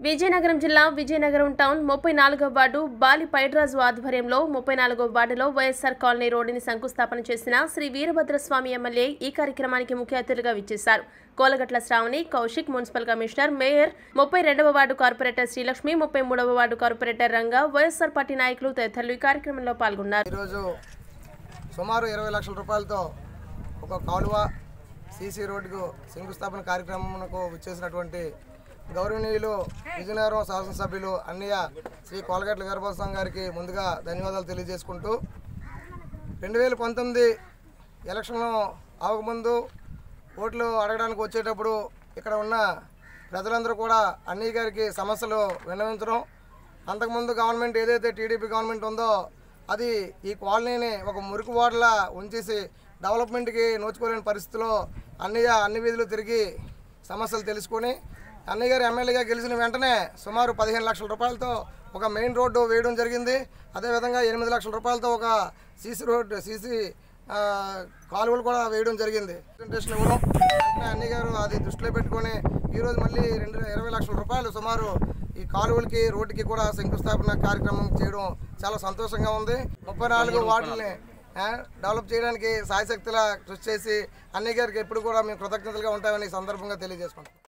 విజయనగరం జిల్లా విజయనగరం టౌన్ ముప్పై నాలుగవ వార్డు బాలి పైడ్రాజు ఆధ్వర్యంలో ముప్పై నాలుగవ వార్డులో వైఎస్ఆర్ కాలనీ రోడ్డుని శంకుస్థాపన చేసిన శ్రీ వీరభద్రస్వామి ఎమ్మెల్యే ఈ కార్యక్రమానికి ముఖ్య అతిథిగా విచ్చేశారు Kolagatla Sravani Kaushik municipal commissioner mayor ముప్పై రెండవ వార్డు కార్పొరేటర్ శ్రీలక్ష్మి ముప్పై మూడవ ward corporator Ranga YSR party నాయకులు తదితరులు ఈ కార్యక్రమంలో పాల్గొన్నారు ఈరోజు సుమారు ఇరవై లక్షల రూపాయలతో ఒక కాలువ సీసీ రోడ్డుకు శంకుస్థాపన కార్యక్రమంకు విచ్చేసినటువంటి గౌరవనీయులు విజయనగరం శాసనసభ్యులు అన్నయ్య శ్రీ కోలగట్ల వీరభద్రస్వామి గారికి ముందుగా ధన్యవాదాలు తెలియజేసుకుంటూ రెండు వేల పంతొమ్మిది ఎలక్షన్లో అవకముందు ఓట్లు అడగడానికి వచ్చేటప్పుడు ఇక్కడ ఉన్న ప్రజలందరూ కూడా అన్నయ్య గారికి సమస్యలు విన్నవించడం అంతకుముందు గవర్నమెంట్ ఏదైతే టీడీపీ గవర్నమెంట్ ఉందో అది ఈ కాలనీని ఒక మురికి వార్డులా ఉంచేసి డెవలప్మెంట్కి నోచుకోలేని పరిస్థితిలో అన్నయ్య అన్ని వీధులు తిరిగి సమస్యలు తెలుసుకొని అన్నయ్య గారు ఎమ్మెల్యేగా గెలిచిన వెంటనే సుమారు పదిహేను లక్షల రూపాయలతో ఒక మెయిన్ రోడ్డు వేయడం జరిగింది అదేవిధంగా ఎనిమిది లక్షల రూపాయలతో ఒక సీసీ రోడ్ సీసీ ఆ, కాలువలు కూడా వేయడం జరిగింది ప్రజెంటేషన్ ఇవ్వడం వెంటనే అన్నయ్య గారు అది దృష్టిలో పెట్టుకొని ఈరోజు మళ్ళీ రెండు ఇరవై లక్షల రూపాయలు సుమారు ఈ కాలువలకి రోడ్డుకి కూడా శంకుస్థాపన కార్యక్రమం చేయడం చాలా సంతోషంగా ఉంది ముప్పై నాలుగు వార్డుల్ని ఆ, డెవలప్ చేయడానికి సాయశక్తిలా కృషి చేసి అన్నయ్య గారికి ఎప్పుడు కూడా మేము కృతజ్ఞతలుగా ఉంటామని ఈ సందర్భంగా తెలియజేసుకుంటాం